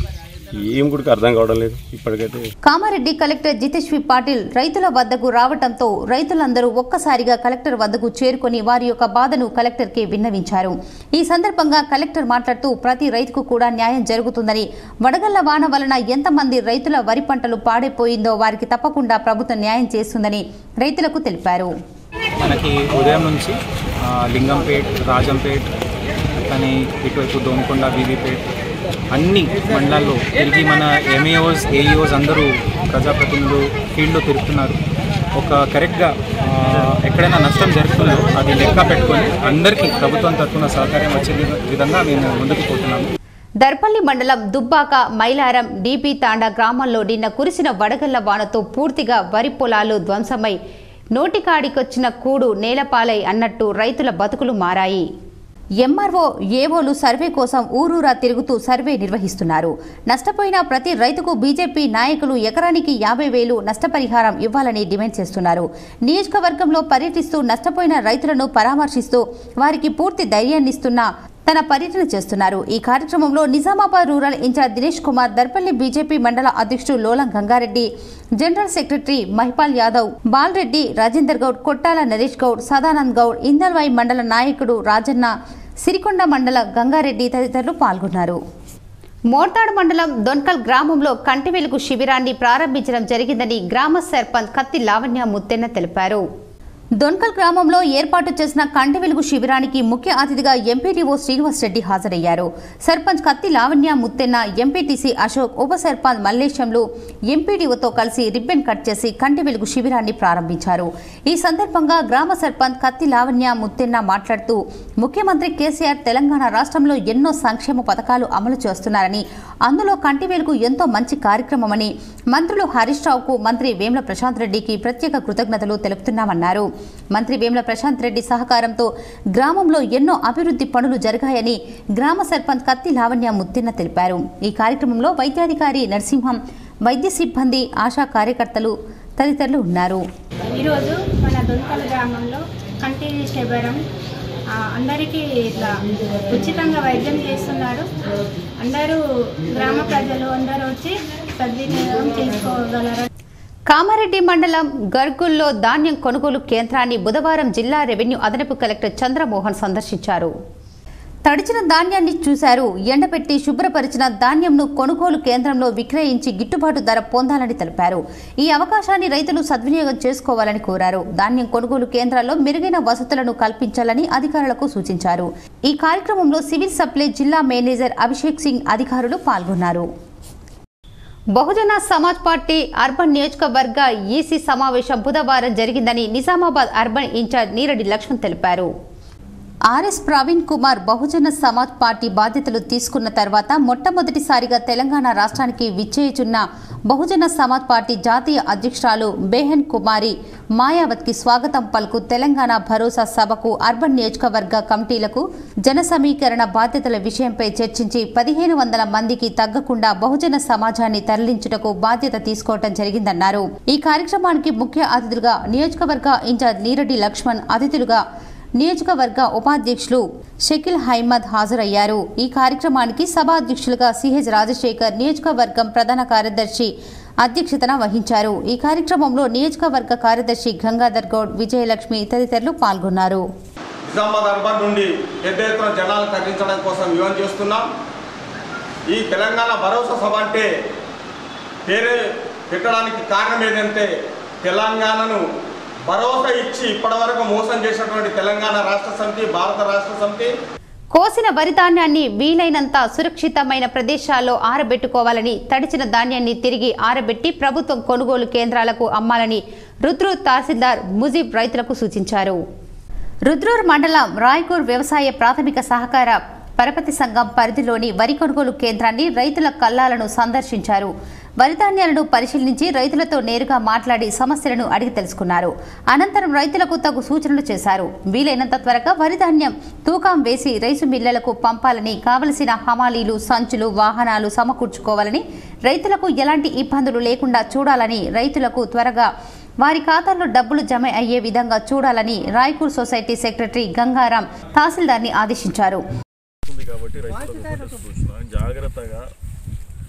[SPEAKER 9] ఏం కూడా అర్థం కావడం లేదు ఇప్పటికైతే
[SPEAKER 1] కామారెడ్డి కలెక్టర్ జితేష్వి పాటిల్ రైతుల వద్దకు రావడంతో రైతులందరూ ఒక్కసారిగా కలెక్టర్ వద్దకు చేరుకొని వారి యొక్క బాధను కలెక్టర్కి విన్నవించారు ఈ సందర్భంగా కలెక్టర్ మాట్లాడుతూ ప్రతి రైతుకు కూడా న్యాయం జరుగుతుందని వడగళ్ల వాన వలన ఎంతమంది రైతుల వరి పంటలు పాడైపోయిందో వారికి తప్పకుండా ప్రభుత్వం న్యాయం చేస్తుందని రైతులకు తెలిపారు
[SPEAKER 10] మనకి ఉదయం నుంచి ఆ, లింగంపేట్ రాజంపేట్ అట్లనే ఇటువైపు దోమకొండ బీబీపేట్ అన్ని మండలాల్లో తిరిగి మన ఎంఏఓస్ ఏఈఓస్ అందరూ ప్రజాప్రతినిధులు ఫీల్డ్లో తిరుగుతున్నారు ఒక కరెక్ట్గా ఆ, ఎక్కడైనా నష్టం జరుగుతుందో అది లెక్క పెట్టుకొని అందరికీ ప్రభుత్వం తరఫున సహకారం వచ్చే విధ- విధంగా మేము ముందుకు పోతున్నాము
[SPEAKER 1] దర్పల్లి మండలం దుబ్బాక మైలారం డీపీ తాండా గ్రామాల్లో నిన్న కురిసిన వడగళ్ల వానతో పూర్తిగా వరి పొలాలు ధ్వంసమై నోటికాడికొచ్చిన కూడు నేలపాలై అన్నట్టు రైతుల బతుకులు మారాయి ఎంఆర్ఓ ఏవోలు సర్వే కోసం ఊరూరా తిరుగుతూ సర్వే నిర్వహిస్తున్నారు నష్టపోయిన ప్రతి రైతుకు బీజేపీ నాయకులు ఎకరానికి యాభై వేలు నష్టపరిహారం ఇవ్వాలని డిమాండ్ చేస్తున్నారు నియోజకవర్గంలో పర్యటిస్తూ నష్టపోయిన రైతులను పరామర్శిస్తూ వారికి పూర్తి ధైర్యాన్నిస్తున్న తన పర్యటన చేస్తున్నారు ఈ కార్యక్రమంలో Nizamabad rural in-charge Dinesh Kumar Darpally BJP మండల అధ్యక్షుడు లోలం గంగారెడ్డి జనరల్ సెక్రటరీ మహిపాల్ యాదవ్ బాలరెడ్డి రాజేందర్ గౌడ్ కొట్టాల నరేష్ గౌడ్ సదానంద్ గౌడ్ ఇందల్వాయి మండల నాయకుడు రాజన్న సిరికొండ మండల గంగారెడ్డి తదితరులు పాల్గొన్నారు మోర్తాడు మండలం దొన్కల్ గ్రామంలో కంటి వెలుగు శిబిరాన్ని ప్రారంభించడం జరిగిందని గ్రామ సర్పంచ్ కత్తి లావణ్య ముత్తెన్న తెలిపారు దొన్కల్ గ్రామంలో ఏర్పాటు చేసిన కంటి వెలుగు శిబిరానికి ముఖ్య అతిథిగా ఎంపీడీఓ శ్రీనివాస్ రెడ్డి హాజరయ్యారు సర్పంచ్ కత్తి లావణ్య ముత్తెన్న ఎంపీటీసీ అశోక్ ఉప సర్పంచ్ మల్లేశంలు ఎంపీడీఓతో కలిసి రిబ్బన్ కట్ చేసి కంటి వెలుగు శిబిరాన్ని ప్రారంభించారు ఈ సందర్భంగా గ్రామ సర్పంచ్ కత్తి లావణ్య ముత్తెన్న మాట్లాడుతూ ముఖ్యమంత్రి కేసీఆర్ తెలంగాణ రాష్ట్రంలో ఎన్నో సంక్షేమ పథకాలు అమలు చేస్తున్నారని అందులో కంటి వెలుగు ఎంతో మంచి కార్యక్రమమని మంత్రులు హరీష్ రావుకు మంత్రి వేముల ప్రశాంత్ రెడ్డికి ప్రత్యేక కృతజ్ఞతలు తెలుపుతున్నామన్నారు మంత్రి వేముల ప్రశాంత్ రెడ్డి సహకారంతో గ్రామంలో ఎన్నో అభివృద్ధి పనులు జరిగాయని గ్రామ సర్పంచ్ కత్తి లావణ్య ముత్తిన్న తెలిపారు ఈ కార్యక్రమంలో వైద్యాధికారి నరసింహం వైద్య సిబ్బంది ఆశా కార్యకర్తలు తదితరులు ఉన్నారు
[SPEAKER 11] ఈరోజు మన దొంతల గ్రామంలో కంటి శిబిరం ఆ, అందరికీ ఇట్లా ఉచితంగా వైద్యం చేస్తున్నారు అందరూ గ్రామ ప్రజలు అందరూ వచ్చి సద్వినియోగం చేసుకోగలరు
[SPEAKER 1] కామారెడ్డి మండలం గర్గుల్లో ధాన్యం కొనుగోలు కేంద్రాన్ని బుధవారం జిల్లా రెవెన్యూ అదనపు కలెక్టర్ చంద్రమోహన్ సందర్శించారు తడిచిన ధాన్యాన్ని చూశారు ఎండబెట్టి శుభ్రపరిచిన ధాన్యంను కొనుగోలు కేంద్రంలో విక్రయించి గిట్టుబాటు ధర పొందాలని తెలిపారు ఈ అవకాశాన్ని రైతులు సద్వినియోగం చేసుకోవాలని కోరారు ధాన్యం కొనుగోలు కేంద్రాల్లో మెరుగైన వసతులను కల్పించాలని అధికారులకు సూచించారు ఈ కార్యక్రమంలో సివిల్ సప్లై జిల్లా మేనేజర్ అభిషేక్ సింగ్ అధికారులు పాల్గొన్నారు బహుజన సమాజ్ పార్టీ అర్బన్ నియోజకవర్గ ఈసీ సమావేశం బుధవారం జరిగిందని నిజామాబాద్ అర్బన్ ఇన్ఛార్జ్ నీరడి లక్ష్మణ్ తెలిపారు ఆర్ఎస్ ప్రవీణ్ కుమార్ బహుజన సమాజ్ పార్టీ బాధ్యతలు తీసుకున్న తర్వాత మొట్టమొదటిసారిగా తెలంగాణ రాష్ట్రానికి విచ్చేయుచున్న బహుజన సమాజ్ పార్టీ జాతీయ అధ్యక్షురాలు బేహన్ కుమారి మాయావత్కి స్వాగతం పలుకు తెలంగాణ భరోసా సభకు అర్బన్ నియోజకవర్గ కమిటీలకు జన సమీకరణ బాధ్యతల విషయంపై చర్చించి పదిహేను వందల మందికి తగ్గకుండా బహుజన సమాజాన్ని తరలించుటకు బాధ్యత తీసుకోవటం జరిగిందన్నారు ఈ కార్యక్రమానికి ముఖ్య అతిథులుగా నియోజకవర్గ ఇన్ఛార్జ్ నీరడి లక్ష్మణ్ అతిథులుగా నియోజకవర్గ ఉపాధ్యక్షులు షకిల్ హైమద్ హాజరయ్యారు ఈ కార్యక్రమానికి సభాధ్యక్షులుగా సిహెచ్ రాజశేఖర్ నియోజకవర్గం ప్రధాన కార్యదర్శి అధ్యక్షతన వహించారు ఈ కార్యక్రమంలో నియోజకవర్గ కార్యదర్శి గంగాధర్ గౌడ్ విజయలక్ష్మి తదితరులు పాల్గొన్నారు
[SPEAKER 12] నిజామాబాద్ అర్బన్ నుండి పెద్ద ఎత్తున జనాలు తగ్గించడం కోసం యువన్ చేస్తున్నాం ఈ తెలంగాణ భరోసా సభ అంటే పేరే పెట్టడానికి కారణం ఏదంటే తెలంగాణను భరోసా ఇచ్చి ఇప్పటివరకు మోసం చేసినటువంటి తెలంగాణ రాష్ట్ర సమితి భారత రాష్ట్ర సమితి
[SPEAKER 1] కోసిన వరి ధాన్యాన్ని వీలైనంత సురక్షితమైన ప్రదేశాల్లో ఆరబెట్టుకోవాలని తడిచిన ధాన్యాన్ని తిరిగి ఆరబెట్టి ప్రభుత్వం కొనుగోలు కేంద్రాలకు అమ్మాలని రుద్రూర్ తహసీల్దార్ ముజీబ్ రైతులకు సూచించారు రుద్రూర్ మండలం రాయ్కూర్ వ్యవసాయ ప్రాథమిక సహకార పరపతి సంఘం పరిధిలోని వరి కొనుగోలు కేంద్రాన్ని రైతుల కల్లాలను సందర్శించారు వరి ధాన్యాలను పరిశీలించి రైతులతో నేరుగా మాట్లాడి సమస్యలను అడిగి తెలుసుకున్నారు అనంతరం రైతులకు తగు సూచనలు చేశారు వీలైనంత త్వరగా వరి ధాన్యం తూకం వేసి రైసు మిల్లలకు పంపాలని కావలసిన హమాలీలు సంచులు వాహనాలు సమకూర్చుకోవాలని రైతులకు ఎలాంటి ఇబ్బందులు లేకుండా చూడాలని రైతులకు త్వరగా వారి ఖాతాల్లో డబ్బులు జమ అయ్యే విధంగా చూడాలని రాయ్పూర్ సొసైటీ సెక్రటరీ గంగారాం తహసీల్దార్ని ఆదేశించారు
[SPEAKER 13] ఉంది కాబట్టి రైతులకు ఒకటే సూచన జాగ్రత్తగా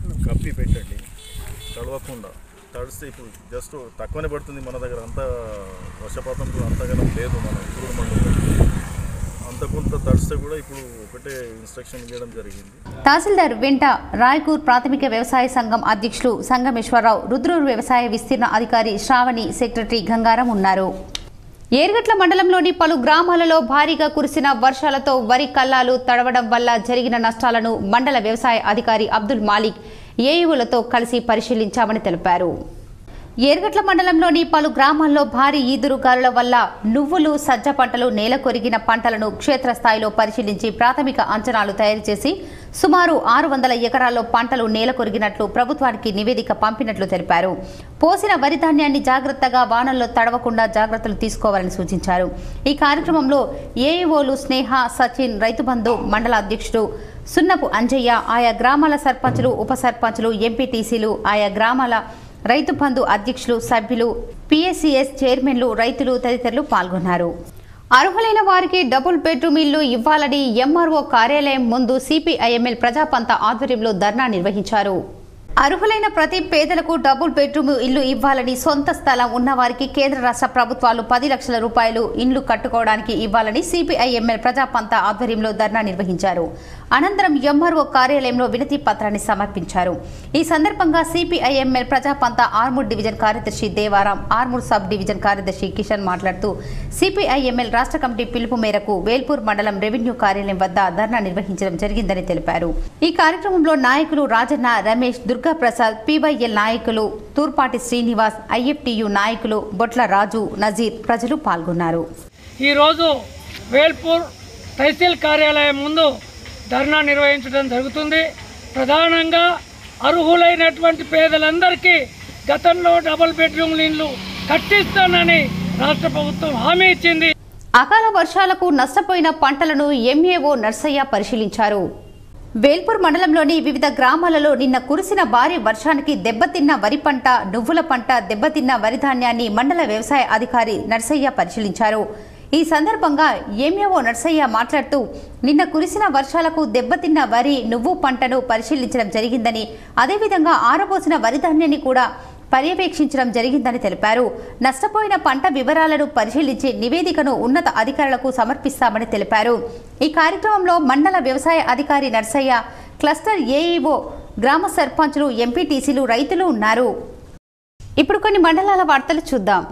[SPEAKER 13] కప్పి పెట్టండి తడవకుండా తడిస్తే ఇప్పుడు జస్ట్ తక్కువనే పడుతుంది మన దగ్గర అంత వర్షపాతం కూడా అంతగానం లేదు మన తూరు మండలంలో అంత కొంత తడిస్తే కూడా ఇప్పుడు ఒకటే ఇన్స్ట్రక్షన్ ఇవ్వడం జరిగింది
[SPEAKER 1] తహసీల్దార్ వెంట రాయకూర్ ప్రాథమిక వ్యవసాయ సంఘం అధ్యక్షులు సంగమేశ్వరరావు రుద్రూరు వ్యవసాయ విస్తీర్ణ అధికారి శ్రావణి సెక్రటరీ గంగారం ఉన్నారు ఏర్గట్ల మండలంలోని పలు గ్రామాలలో భారీగా కురిసిన వర్షాలతో వరి కల్లాలు తడవడం వల్ల జరిగిన నష్టాలను మండల వ్యవసాయ అధికారి అబ్దుల్ మాలిక్ ఏఈఓలతో కలిసి పరిశీలించామని తెలిపారు ఏర్గట్ల మండలంలోని పలు గ్రామాల్లో భారీ ఈదురుగాలుల వల్ల నువ్వులు సజ్జ పంటలు నేల కొరిగిన పంటలను క్షేత్రస్థాయిలో పరిశీలించి ప్రాథమిక అంచనాలు తయారు చేసి సుమారు ఆరు వందల ఎకరాల్లో పంటలు నేల కొరిగినట్లు ప్రభుత్వానికి నివేదిక పంపినట్లు తెలిపారు పోసిన వరి ధాన్యాన్ని జాగ్రత్తగా వానల్లో తడవకుండా జాగ్రత్తలు తీసుకోవాలని సూచించారు ఈ కార్యక్రమంలో ఏఈఓలు స్నేహ సచిన్ రైతు బంధు మండల అధ్యక్షుడు సున్నపు అంజయ్య ఆయా గ్రామాల సర్పంచులు ఉప సర్పంచులు ఎంపీటీసీలు ఆయా గ్రామాల రైతు బంధు అధ్యక్షులు సభ్యులు పిఎస్సిఎస్ చైర్మన్లు రైతులు తదితరులు పాల్గొన్నారు అర్హులైన వారికి డబుల్ బెడ్రూమ్ ఇల్లు ఇవ్వాలని ఎంఆర్ఓ కార్యాలయం ముందు సిపిఐఎంఎల్ ప్రజాపంత ఆధ్వర్యంలో ధర్నా నిర్వహించారు అర్హులైన ప్రతి పేదలకు డబుల్ బెడ్రూమ్ ఇల్లు ఇవ్వాలని సొంత స్థలం ఉన్నవారికి కేంద్ర రాష్ట్ర ప్రభుత్వాలు పది లక్షల రూపాయలు ఇండ్లు కట్టుకోవడానికి ఇవ్వాలని సిపిఐఎంఎల్ ప్రజాపంత ఆధ్వర్యంలో ధర్నా నిర్వహించారు అనంతరం ఎంఆర్ఓ కార్యాలయంలో వినతి పత్రాన్ని సమర్పించారు ఈ సందర్భంగా సిపిఐఎంఎల్ ప్రజాపంత ఆర్మూర్ డివిజన్ కార్యదర్శి దేవారాం ఆర్మూర్ సబ్ డివిజన్ కార్యదర్శి కిషన్ మాట్లాడుతూ సిపిఐఎంఎల్ రాష్ట్ర కమిటీ పిలుపు మేరకు వేల్పూర్ మండలం రెవెన్యూ కార్యాలయం వద్ద ధర్నా నిర్వహించడం జరిగిందని తెలిపారు ఈ కార్యక్రమంలో నాయకులు రాజన్న రమేష్ దుర్గా ప్రసాద్ పివైఎల్ నాయకులు తూర్పాటి శ్రీనివాస్ ఐఎఫ్టియు నాయకులు బొట్ల రాజు నజీర్ ప్రజలు పాల్గొన్నారు
[SPEAKER 14] ఈరోజు వేల్పూర్ తహసీల్ కార్యాలయం ముందు ధర్నా నిర్వహించడం జరుగుతుంది ప్రధానంగా అర్హులైనటువంటి పేదలందరికీ గతంలో డబుల్ బెడ్రూమ్ ఇల్లు కట్టిస్తానని రాష్ట్ర ప్రభుత్వం హామీ ఇచ్చింది
[SPEAKER 1] అకాల వర్షాలకు నష్టపోయిన పంటలను ఎంఏఓ నర్సయ్య పరిశీలించారు వేల్పూర్ మండలంలోని వివిధ గ్రామాలలో నిన్న కురిసిన భారీ వర్షానికి దెబ్బతిన్న వరి పంట నువ్వుల పంట దెబ్బతిన్న వరి ధాన్యాన్ని మండల వ్యవసాయ అధికారి నర్సయ్య పరిశీలించారు ఈ సందర్భంగా ఎంఏఓ నర్సయ్య మాట్లాడుతూ నిన్న కురిసిన వర్షాలకు దెబ్బతిన్న వరి నువ్వు పంటను పరిశీలించడం జరిగిందని అదేవిధంగా ఆరబోసిన వరి ధాన్యాన్ని కూడా పర్యవేక్షించడం జరిగిందని తెలిపారు నష్టపోయిన పంట వివరాలను పరిశీలించి నివేదికను ఉన్నత అధికారులకు సమర్పిస్తామని తెలిపారు ఈ కార్యక్రమంలో మండల వ్యవసాయ అధికారి నర్సయ్య క్లస్టర్ ఏఈఓ గ్రామ సర్పంచులు ఎంపీటీసీలు రైతులు ఉన్నారు ఇప్పుడు కొన్ని మండలాల వార్తలు చూద్దాం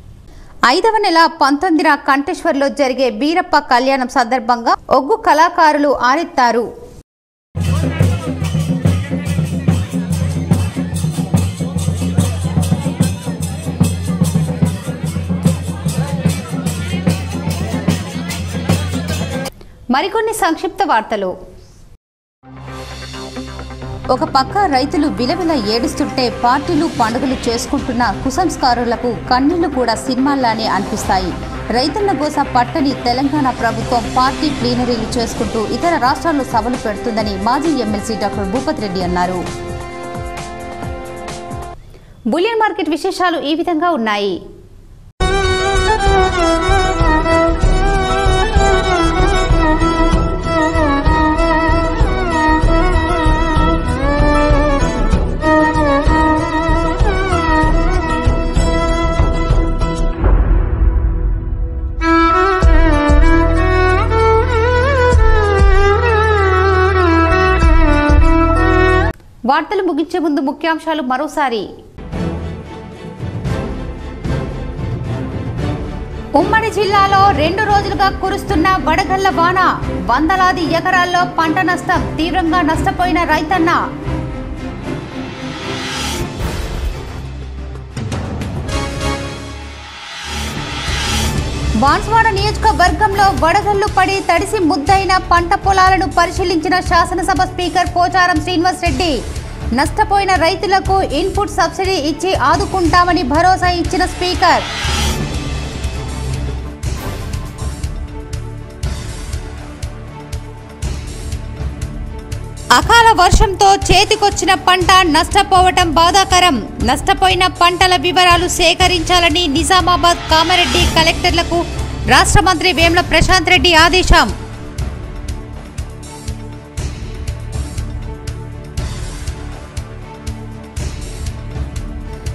[SPEAKER 1] ఐదవ నెల పంతొమ్మిదిన కంఠేశ్వర్లో జరిగే బీరప్ప కళ్యాణం సందర్భంగా ఒగ్గు కళాకారులు ఆరెత్తారు మరికొన్ని సంక్షిప్త వార్తలు ఒక పక్క రైతులు విలవిల ఏడుస్తుంటే పార్టీలు పండుగలు చేసుకుంటున్న కుసంస్కారులకు కన్నీళ్లు కూడా సినిమాల్లానే అనిపిస్తాయి రైతుల గోస పట్టని తెలంగాణ ప్రభుత్వం పార్టీ ప్లీనరీలు చేసుకుంటూ ఇతర రాష్ట్రాల్లో సభలు పెడుతుందని మాజీ ఎమ్మెల్సీ డాక్టర్ భూపత్ రెడ్డి అన్నారు బులియన్ మార్కెట్ విశేషాలు ఈ విధంగా ఉన్నాయి వార్తలు ముగించే ముందు ముఖ్యాంశాలు మరోసారి ఉమ్మడి జిల్లాలో రెండు రోజులుగా కురుస్తున్న వడగళ్ల వాన వందలాది ఎకరాల్లో పంట నష్టం తీవ్రంగా నష్టపోయిన రైతన్న బాన్స్వాడ నియోజకవర్గంలో వడగళ్లు పడి తడిసి ముద్దైన పంట పొలాలను పరిశీలించిన శాసనసభ స్పీకర్ పోచారం శ్రీనివాస్ రెడ్డి నష్టపోయిన రైతులకు ఇన్పుట్ సబ్సిడీ ఇచ్చి ఆదుకుంటామని భరోసా ఇచ్చిన స్పీకర్ అకాల వర్షంతో చేతికొచ్చిన పంట నష్టపోవటం బాధాకరం నష్టపోయిన పంటల వివరాలు సేకరించాలని నిజామాబాద్ కామారెడ్డి కలెక్టర్లకు రాష్ట్ర మంత్రి వేముల ప్రశాంత్ రెడ్డి ఆదేశం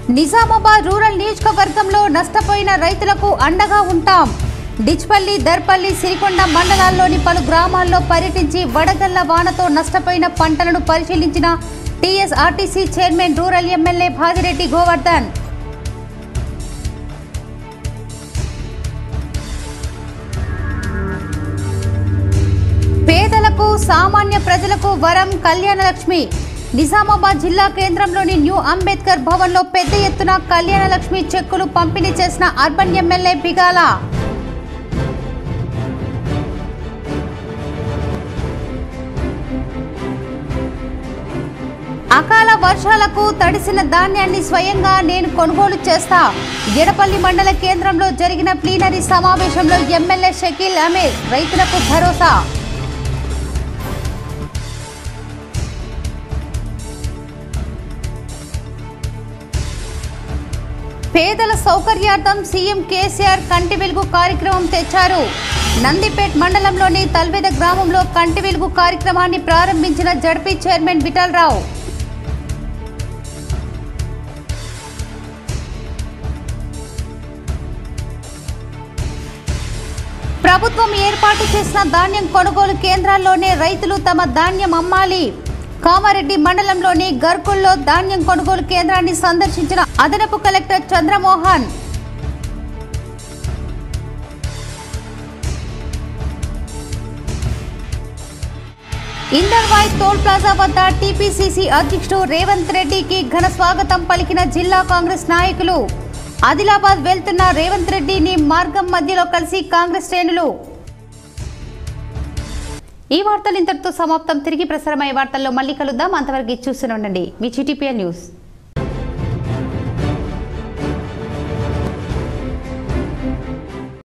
[SPEAKER 1] నిజామాబాద్ రూరల్ నియోజకవర్గంలో నష్టపోయిన రైతులకు అండగా ఉంటాం డిచ్పల్లి దర్పల్లి సిరికొండ మండలాల్లోని పలు గ్రామాల్లో పర్యటించి వడగళ్ల వానతో నష్టపోయిన పంటలను పరిశీలించిన TSRTC chairman rural MLA Bhagireddy Govardhan పేదలకు సామాన్య ప్రజలకు వరం కళ్యాణలక్ష్మి నిజామాబాద్ జిల్లా కేంద్రంలోని న్యూ అంబేద్కర్ భవన్లో పెద్ద ఎత్తున కళ్యాణలక్ష్మి చెక్కులు పంపిణీ చేసిన అర్బన్ ఎమ్మెల్యే బిగాల అకాల వర్షాలకు తడిసిన ధాన్యాన్ని స్వయంగా నేను కొనుగోలు చేస్తా ఎడపల్లి మండల కేంద్రంలో జరిగిన ప్లీనరీ సమావేశంలో ఎమ్మెల్యే షకీల్ అమీర్ రైతులకు భరోసా పేదల సౌకర్యార్థం సీఎం కేసీఆర్ కంటి వెలుగు కార్యక్రమం తెచ్చారు నందిపేట్ మండలంలోని తల్వేద గ్రామంలో కంటి వెలుగు కార్యక్రమాన్ని ప్రారంభించిన జడ్పీ చైర్మన్ విఠలరావు ప్రభుత్వం ఏర్పాటు చేసిన ధాన్యం కొనుగోలు కేంద్రాల్లోనే రైతులు తమ ధాన్యం అమ్మాలి కామారెడ్డి మండలంలోని గర్కుల్లో ధాన్యం కొనుగోలు కేంద్రాన్ని సందర్శించిన అదనపు collector Chandramohan Indalwai toll plaza వద్ద టీపీసీసీ అధ్యక్షుడు రేవంత్ రెడ్డికి ఘన స్వాగతం పలికిన జిల్లా కాంగ్రెస్ నాయకులు ఆదిలాబాద్ వెళ్తున్న రేవంత్ రెడ్డిని మార్గం మధ్యలో కలిసి కాంగ్రెస్ శ్రేణులు ఈ వార్తలు ఇంతటితో సమాప్తం తిరిగి ప్రసారమయ్యే వార్తల్లో మళ్ళీ కలుద్దాం అంతవరకు చూస్తూనే ఉండండి మీ చిటిపిఎల్ న్యూస్